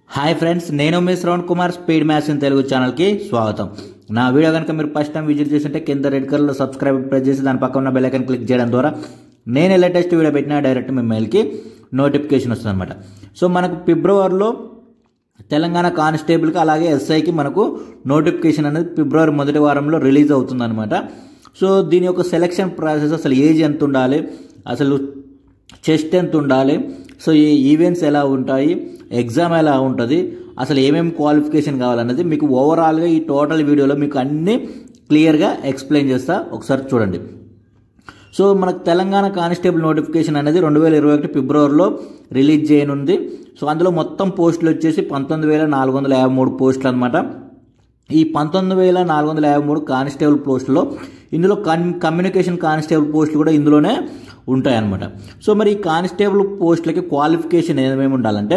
hi friends నేను మీ Shravan Kumar speed maths in Telugu ఛానల్కి స్వాగతం నా వీడియో కనుక మీరు ఫస్ట్ టైం విజిట్ చేస్తుంటే కింద రెడ్ కలర్లో సబ్స్క్రైబ్ ప్రెస్ చేసి దాని పక్కన ఉన్న బెల్ ఐకాన్ క్లిక్ చేయడం ద్వారా నేను లేటెస్ట్ వీడియో పెట్టినా డైరెక్ట్ మీ మెయిల్కి నోటిఫికేషన్ వస్తుంది అనమాట సో మనకు ఫిబ్రవరిలో తెలంగాణ కానిస్టేబుల్కి అలాగే ఎస్ఐకి మనకు నోటిఫికేషన్ అనేది ఫిబ్రవరి మొదటి వారంలో రిలీజ్ అవుతుందన్నమాట సో దీని యొక్క సెలక్షన్ ప్రాసెస్ అసలు ఏజ్ ఎంత ఉండాలి అసలు చెస్ట్ ఎంత ఉండాలి సో ఈ ఈవెంట్స్ ఎలా ఉంటాయి ఎగ్జామ్ ఎలా ఉంటుంది అసలు ఏమేమి క్వాలిఫికేషన్ కావాలన్నది మీకు ఓవరాల్గా ఈ టోటల్ వీడియోలో మీకు అన్నీ క్లియర్గా ఎక్స్ప్లెయిన్ చేస్తా ఒకసారి చూడండి సో మనకు తెలంగాణ కానిస్టేబుల్ నోటిఫికేషన్ అనేది రెండు వేల ఇరవై ఒకటి ఫిబ్రవరిలో రిలీజ్ చేయనుంది సో అందులో మొత్తం పోస్టులు వచ్చేసి పంతొమ్మిది వేల నాలుగు వందల యాభై మూడు పోస్టులు అనమాట ఈ పంతొమ్మిది వేల నాలుగు వందల యాభై మూడు కానిస్టేబుల్ పోస్టులో ఇందులో కన్ కమ్యూనికేషన్ కానిస్టేబుల్ పోస్టులు కూడా ఇందులోనే ఉంటాయన్నమాట సో మరి ఈ కానిస్టేబుల్ పోస్టులకి క్వాలిఫికేషన్ ఏమేమి ఉండాలంటే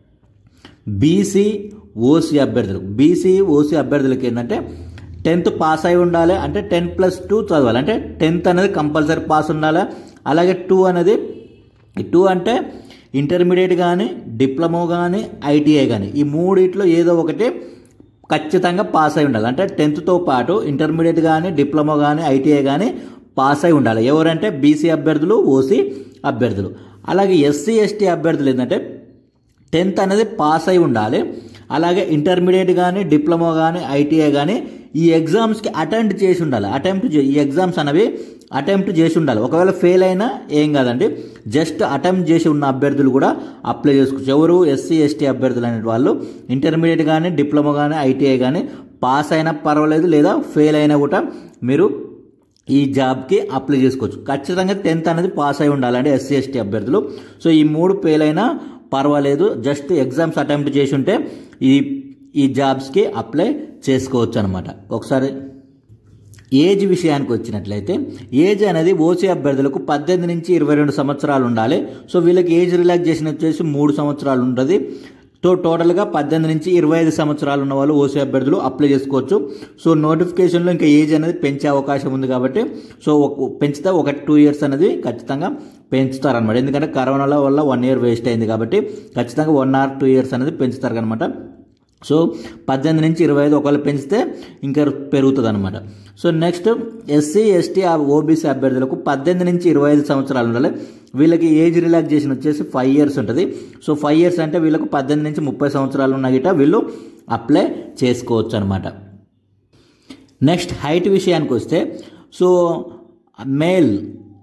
బీసీ ఓసీ అభ్యర్థులు బీసీ ఓసీ అభ్యర్థులకి ఏంటంటే టెన్త్ పాస్ అయి ఉండాలి అంటే టెన్ ప్లస్ టూ చదవాలి అంటే టెన్త్ అనేది కంపల్సరీ పాస్ ఉండాలి అలాగే టూ అనేది టూ అంటే ఇంటర్మీడియట్ కానీ డిప్లొమా కానీ ఐటీఐ కానీ ఈ మూడిట్లో ఏదో ఒకటి ఖచ్చితంగా పాస్ అయి ఉండాలి అంటే టెన్త్తో పాటు ఇంటర్మీడియట్ కానీ డిప్లొమా కానీ ఐటీఐ కానీ పాస్ అయి ఉండాలి ఎవరంటే బీసీ అభ్యర్థులు ఓసీ అభ్యర్థులు అలాగే ఎస్సీ ఎస్టీ అభ్యర్థులు ఏంటంటే టెన్త్ అనేది పాస్ అయి ఉండాలి అలాగే ఇంటర్మీడియట్ కానీ డిప్లొమా కానీ ఐటీఐ కానీ ఈ ఎగ్జామ్స్కి అటెంప్ట్ చేసి ఉండాలి అటెంప్ట్ ఈ ఎగ్జామ్స్ అనేవి అటెంప్ట్ చేసి ఉండాలి ఒకవేళ ఫెయిల్ అయినా ఏం కాదండి జస్ట్ అటెంప్ట్ చేసి ఉన్న అభ్యర్థులు కూడా అప్లై చేసుకోవచ్చు ఎవరు ఎస్సీ ఎస్టీ అభ్యర్థులు అనే వాళ్ళు ఇంటర్మీడియట్ కానీ డిప్లొమా కానీ ఐటీఐ కానీ పాస్ అయినా పర్వాలేదు లేదా ఫెయిల్ అయినా కూడా మీరు ఈ జాబ్కి అప్లై చేసుకోవచ్చు ఖచ్చితంగా టెన్త్ అనేది పాస్ అయి ఉండాలండి ఎస్సీ ఎస్టీ అభ్యర్థులు సో ఈ మూడు ఫెయిల్ అయినా పర్వాలేదు జస్ట్ ఎగ్జామ్స్ అటెంప్ట్ చేసి ఉంటే ఈ ఈ జాబ్స్కి అప్లై చేసుకోవచ్చు అనమాట ఒకసారి ఏజ్ విషయానికి వచ్చినట్లయితే ఏజ్ అనేది ఓసీ అభ్యర్థులకు పద్దెనిమిది నుంచి ఇరవై రెండు సంవత్సరాలు ఉండాలి సో వీళ్ళకి ఏజ్ రిలాక్సేషన్ వచ్చేసి మూడు సంవత్సరాలు ఉంటుంది తో టోటల్గా పద్దెనిమిది నుంచి ఇరవై ఐదు సంవత్సరాలు ఉన్న వాళ్ళు ఓసీ అభ్యర్థులు అప్లై చేసుకోవచ్చు సో నోటిఫికేషన్లో ఇంకా ఏజ్ అనేది పెంచే అవకాశం ఉంది కాబట్టి సో ఒక పెంచితే ఒక టూ ఇయర్స్ అనేది ఖచ్చితంగా పెంచుతారనమాట ఎందుకంటే కరోనా వల్ల వన్ ఇయర్ వేస్ట్ అయింది కాబట్టి ఖచ్చితంగా వన్ ఆర్ టూ ఇయర్స్ అనేది పెంచుతారు అనమాట సో పద్దెనిమిది నుంచి ఇరవై ఐదు ఒకవేళ పెంచితే ఇంకా పెరుగుతుంది అనమాట so next SC ST OBC అభ్యర్థులకు పద్దెనిమిది నుంచి ఇరవై ఐదు సంవత్సరాలు ఉండాలి వీళ్ళకి ఏజ్ రిలాక్సేషన్ వచ్చేసి ఫైవ్ ఇయర్స్ ఉంటుంది సో ఫైవ్ ఇయర్స్ అంటే వీళ్ళకు పద్దెనిమిది నుంచి ముప్పై సంవత్సరాలు ఉన్న గిట వీళ్ళు అప్లై చేసుకోవచ్చు అనమాట నెక్స్ట్ హైట్ విషయానికి వస్తే so male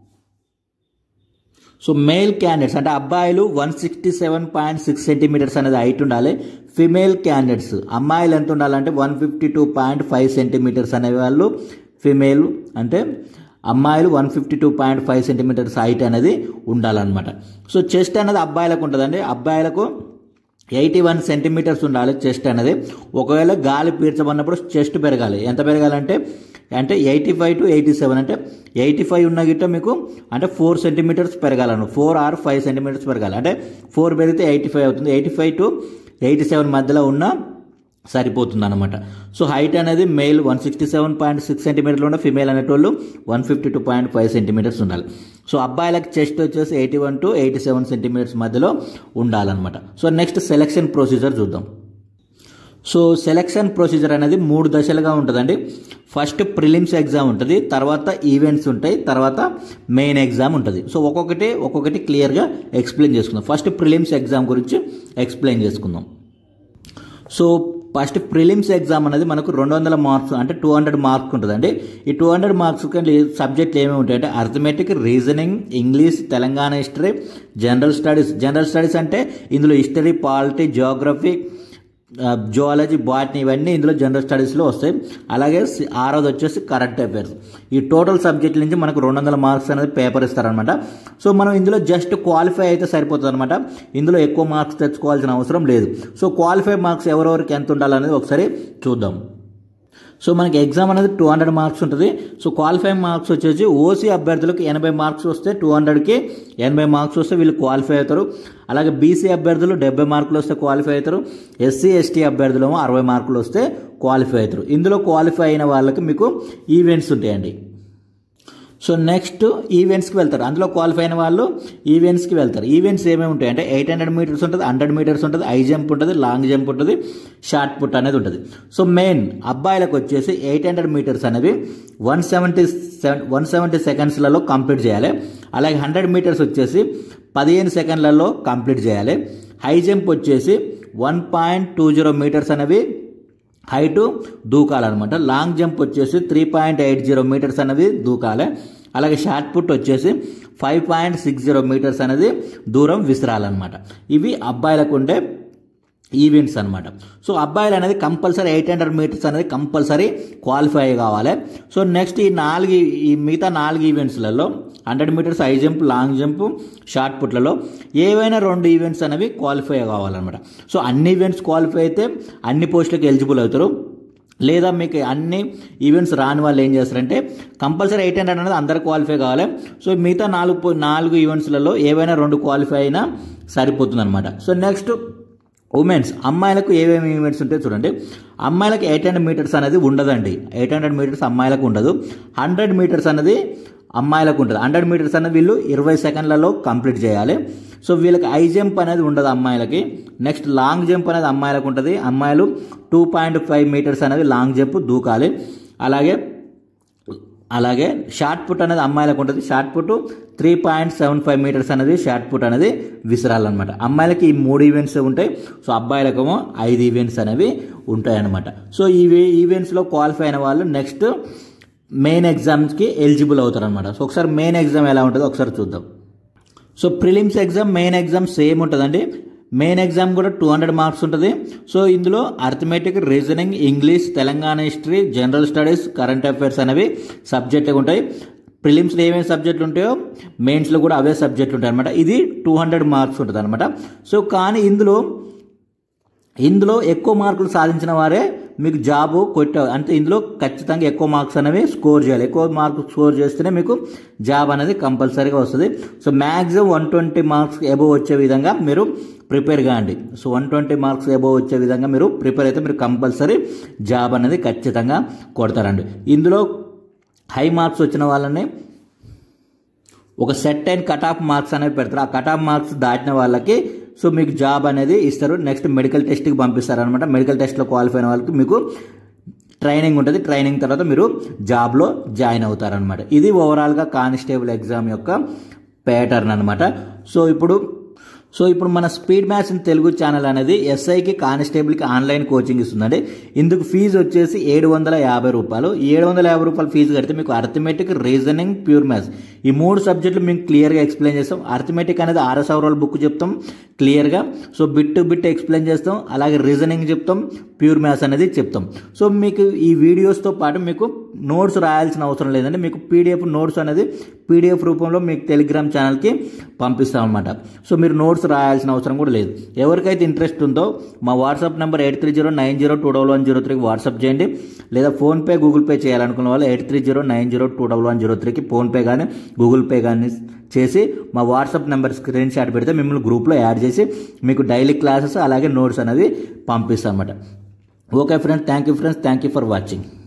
so male candidates అంటే అబ్బాయిలు one sixty seven point six centimetres అనేది హైట్ ఉండాలి ఫిమేల్ క్యాండిడేట్స్ అమ్మాయిలు ఎంత ఉండాలంటే one fifty two point five centimetres అనే వాళ్ళు ఫిమేల్ అంటే అమ్మాయిలు one fifty two point five centimetres height అనేది ఉండాలన్నమాట సో చెస్ట్ అనేది అబ్బాయిలకు ఉంటుందండి అబ్బాయిలకు ఎయిటీ వన్ సెంటీమీటర్స్ ఉండాలి చెస్ట్ అనేది ఒకవేళ గాలి పీల్చబడినప్పుడు చెస్ట్ పెరగాలి ఎంత పెరగాలంటే అంటే eighty five to eighty seven అంటే ఎయిటీ ఫైవ్ ఉన్న గిట్ట మీకు అంటే ఫోర్ సెంటీమీటర్స్ పెరగాలను ఫోర్ ఆర్ ఫైవ్ సెంటీమీటర్స్ పెరగాలి అంటే ఫోర్ పెరిగితే ఎయిటీ ఫైవ్ అవుతుంది eighty five to eighty seven మధ్యలో ఉన్న సరిపోతుంది అనమాట సో హైట్ అనేది male one sixty seven point six సెంటీమీటర్లు ఉండే ఫిమేల్ అనేటోళ్ళు one fifty two point five centimetres ఉండాలి సో అబ్బాయిలకు చెస్ట్ వచ్చేసి eighty one to eighty seven centimetres మధ్యలో ఉండాలన్నమాట సో నెక్స్ట్ సెలక్షన్ ప్రొసీజర్ చూద్దాం సో సెలక్షన్ ప్రొసీజర్ అనేది మూడు దశలుగా ఉంటుందండి ఫస్ట్ ప్రిలిమ్స్ ఎగ్జామ్ ఉంటుంది తర్వాత ఈవెంట్స్ ఉంటాయి తర్వాత మెయిన్ ఎగ్జామ్ ఉంటుంది సో ఒక్కొక్కటి ఒక్కొక్కటి క్లియర్గా ఎక్స్ప్లెయిన్ చేసుకుందాం ఫస్ట్ ప్రిలిమ్స్ ఎగ్జామ్ గురించి ఎక్స్ప్లెయిన్ చేసుకుందాం సో ఫస్ట్ ప్రిలిమ్స్ ఎగ్జామ్ అనేది మనకు రెండు వందల మార్క్స్ అంటే టూ హండ్రెడ్ మార్క్స్ ఉంటుందండి ఈ టూ హండ్రెడ్ మార్క్స్ కంటే సబ్జెక్టులు ఏమేమి ఉంటాయంటే arithmetic reasoning English Telangana history general studies general studies అంటే ఇందులో history polity geography zoology botany ఇవన్నీ ఇందులో జనరల్ స్టడీస్లో వస్తాయి అలాగే ఆరోది వచ్చేసి కరెంట్ అఫైర్స్ ఈ టోటల్ సబ్జెక్ట్ నుంచి మనకు రెండు వందల మార్క్స్ అనేది పేపర్ ఇస్తారనమాట సో మనం ఇందులో జస్ట్ క్వాలిఫై అయితే సరిపోతుంది అనమాట ఇందులో ఎక్కువ మార్క్స్ తెచ్చుకోవాల్సిన అవసరం లేదు సో క్వాలిఫై మార్క్స్ ఎవరెవరికి ఎంత ఉండాలనేది ఒకసారి చూద్దాం సో మనకి ఎగ్జామ్ అనేది టూ హండ్రెడ్ మార్క్స్ ఉంటుంది సో క్వాలిఫైయింగ్ మార్క్స్ వచ్చేసి ఓసీ అభ్యర్థులకు ఎనభై మార్క్స్ వస్తే టూ హండ్రెడ్కి ఎనభై మార్క్స్ వస్తే వీళ్ళు క్వాలిఫై అవుతారు అలాగే బీసీ అభ్యర్థులు డెబ్బై మార్కులు వస్తే క్వాలిఫై అవుతారు ఎస్సీ ఎస్టీ అభ్యర్థులు అరవై మార్కులు వస్తే క్వాలిఫై అవుతారు ఇందులో క్వాలిఫై అయిన వాళ్ళకి మీకు ఈవెంట్స్ ఉంటాయండి సో నెక్స్ట్ ఈవెంట్స్కి వెళ్తారు అందులో క్వాలిఫై అయిన వాళ్ళు ఈవెంట్స్కి వెళ్తారు ఈవెంట్స్ ఏమేమి ఉంటాయి అంటే ఎయిట్ హండ్రెడ్ మీటర్స్ ఉంటుంది హండ్రెడ్ మీటర్స్ ఉంటుంది హై జంప్ ఉంటుంది లాంగ్ జంప్ ఉంటుంది షార్ట్ పుట్ అనేది ఉంటుంది సో మెయిన్ అబ్బాయిలకు వచ్చేసి ఎయిట్ హండ్రెడ్ మీటర్స్ అనేవి one seventy seven one seventy సెకండ్స్లలో కంప్లీట్ చేయాలి అలాగే హండ్రెడ్ మీటర్స్ వచ్చేసి పదిహేను సెకండ్లలో కంప్లీట్ చేయాలి హై జంప్ వచ్చేసి one point two zero metres అనేవి హైటు దూకాలన్నమాట లాంగ్ జంప్ వచ్చేసి three point eight zero metres అనేది దూకాలి అలాగే షార్ట్ పుట్ వచ్చేసి five point six zero metres అనేది దూరం విసిరాలన్నమాట ఇవి అబ్బాయిలకు ఉండే ఈవెంట్స్ అనమాట సో అబ్బాయిలు అనేది కంపల్సరీ ఎయిట్ హండ్రెడ్ మీటర్స్ అనేది కంపల్సరీ క్వాలిఫై కావాలి సో నెక్స్ట్ ఈ నాలుగు ఈ మిగతా నాలుగు ఈవెంట్స్లలో hundred metres high jump long jump shot పుట్లలో ఏవైనా రెండు ఈవెంట్స్ అనేవి క్వాలిఫై కావాలన్నమాట సో అన్ని ఈవెంట్స్ క్వాలిఫై అయితే అన్ని పోస్టులకు ఎలిజిబుల్ అవుతారు లేదా మీకు అన్ని ఈవెంట్స్ రాని వాళ్ళు ఏం చేస్తారంటే కంపల్సరీ ఎయిట్ హండ్రెడ్ అనేది అందరు క్వాలిఫై కావాలి సో మిగతా నాలుగు పో- నాలుగు ఈవెంట్స్లలో ఏవైనా రెండు క్వాలిఫై అయినా సరిపోతుంది అనమాట సో నెక్స్ట్ ఉమెన్స్ అమ్మాయిలకు ఏమేమి ఈవెంట్స్ ఉంటాయి చూడండి అమ్మాయిలకు ఎయిట్ హండ్రెడ్ మీటర్స్ అనేది ఉండదండి ఎయిట్ హండ్రెడ్ మీటర్స్ అమ్మాయిలకు ఉండదు హండ్రెడ్ మీటర్స్ అనేది అమ్మాయిలకు ఉంటుంది హండ్రెడ్ మీటర్స్ అనేది వీళ్ళు ఇరవై సెకండ్లలో కంప్లీట్ చేయాలి సో వీళ్ళకి హై జంప్ అనేది ఉండదు అమ్మాయిలకి నెక్స్ట్ లాంగ్ జంప్ అనేది అమ్మాయిలకు ఉంటుంది అమ్మాయిలు టూ పాయింట్ ఫైవ్ మీటర్స్ అనేది లాంగ్ జంప్ దూకాలి అలాగే అలాగే షార్ట్ పుట్ అనేది అమ్మాయిలకు ఉంటుంది shot put three point seven five metres అనేది షార్ట్ పుట్ అనేది విసిరాలన్నమాట అమ్మాయిలకి ఈ మూడు ఈవెంట్స్ ఉంటాయి సో అబ్బాయిలకేమో ఐదు ఈవెంట్స్ అనేవి ఉంటాయి అన్నమాట సో ఈ ఈవెంట్స్లో క్వాలిఫై అయిన వాళ్ళు నెక్స్ట్ మెయిన్ ఎగ్జామ్స్కి ఎలిజిబుల్ అవుతారు అనమాట సో ఒకసారి మెయిన్ ఎగ్జామ్ ఎలా ఉంటుందో ఒకసారి చూద్దాం so prelims exam main exam same ఉంటుందండి మెయిన్ ఎగ్జామ్ కూడా టూ హండ్రెడ్ మార్క్స్ ఉంటుంది సో ఇందులో arithmetic reasoning English Telangana history general studies current affairs అనేవి సబ్జెక్టులు ఉంటాయి ప్రిలిమ్స్లో ఏమేమి సబ్జెక్టులు ఉంటాయో మెయిన్స్లో కూడా అవే సబ్జెక్టులు ఉంటాయి అనమాట ఇది టూ హండ్రెడ్ మార్క్స్ ఉంటుంది అనమాట సో కానీ ఇందులో ఇందులో ఎక్కువ మార్కులు సాధించిన వారే మీకు జాబ్ కొట్టే అంటే ఇందులో ఖచ్చితంగా ఎక్కువ మార్క్స్ అనేవి స్కోర్ చేయాలి ఎక్కువ మార్క్స్ స్కోర్ చేస్తేనే మీకు జాబ్ అనేది కంపల్సరీగా వస్తుంది so maximum one twenty marks above వచ్చే విధంగా మీరు ప్రిపేర్ కాండి so one twenty marks above వచ్చే విధంగా మీరు ప్రిపేర్ అయితే మీరు కంపల్సరీ జాబ్ అనేది ఖచ్చితంగా కొడతారండి ఇందులో హై మార్క్స్ వచ్చిన వాళ్ళని ఒక సెట్ అయిన కట్ ఆఫ్ మార్క్స్ అనేవి పెడతారు ఆ కట్ ఆఫ్ మార్క్స్ దాటిన వాళ్ళకి సో మీకు జాబ్ అనేది ఇస్తారు నెక్స్ట్ మెడికల్ టెస్ట్కి పంపిస్తారు అనమాట మెడికల్ టెస్ట్లో క్వాలిఫై అయిన వాళ్ళకి మీకు ట్రైనింగ్ ఉంటుంది ట్రైనింగ్ తర్వాత మీరు జాబ్లో జాయిన్ అవుతారనమాట ఇది ఓవరాల్గా కానిస్టేబుల్ ఎగ్జామ్ యొక్క ప్యాటర్న్ అనమాట సో ఇప్పుడు సో ఇప్పుడు మన speed maths in Telugu channel అనేది ఎస్ఐకి కానిస్టేబుల్కి ఆన్లైన్ కోచింగ్ ఇస్తుందండి ఇందుకు ఫీజు వచ్చేసి ఏడు వందల యాభై రూపాయలు ఏడు వందల యాభై రూపాయలు ఫీజు కడితే మీకు అర్థమెటిక్ రీజనింగ్ ప్యూర్ మ్యాథ్స్ ఈ మూడు సబ్జెక్టులు మేము క్లియర్గా ఎక్స్ప్లెయిన్ చేస్తాం అర్థమెటిక్ అనేది ఆరు సవరాల బుక్ చెప్తాం క్లియర్గా so bit to bit explain చేస్తాం అలాగే రీజనింగ్ చెప్తాం ప్యూర్ మ్యాథ్స్ అనేది చెప్తాం సో మీకు ఈ వీడియోస్తో పాటు మీకు నోట్స్ రాయాల్సిన అవసరం లేదండి మీకు పీడిఎఫ్ నోట్స్ అనేది పీడిఎఫ్ రూపంలో మీకు టెలిగ్రామ్ ఛానల్కి పంపిస్తాం అనమాట సో మీరు నోట్స్ రాయాల్సిన అవసరం కూడా లేదు ఎవరికైతే ఇంట్రెస్ట్ ఉందో మా WhatsApp number eight three zero nine zero two double one zero త్రీకి వాట్సాప్ చేయండి లేదా ఫోన్పే గూగుల్ పే చేయాలనుకున్న వాళ్ళు eight three zero nine zero two double one zero త్రీకి ఫోన్పే కానీ గూగుల్ పే కానీ చేసి మా వాట్సాప్ నెంబర్ స్క్రీన్ షాట్ పెడితే మిమ్మల్ని గ్రూప్లో యాడ్ చేసి మీకు డైలీ క్లాసెస్ అలాగే నోట్స్ అనేవి పంపిస్తాం అన్నమాట okay friends thank you friends thank you for watching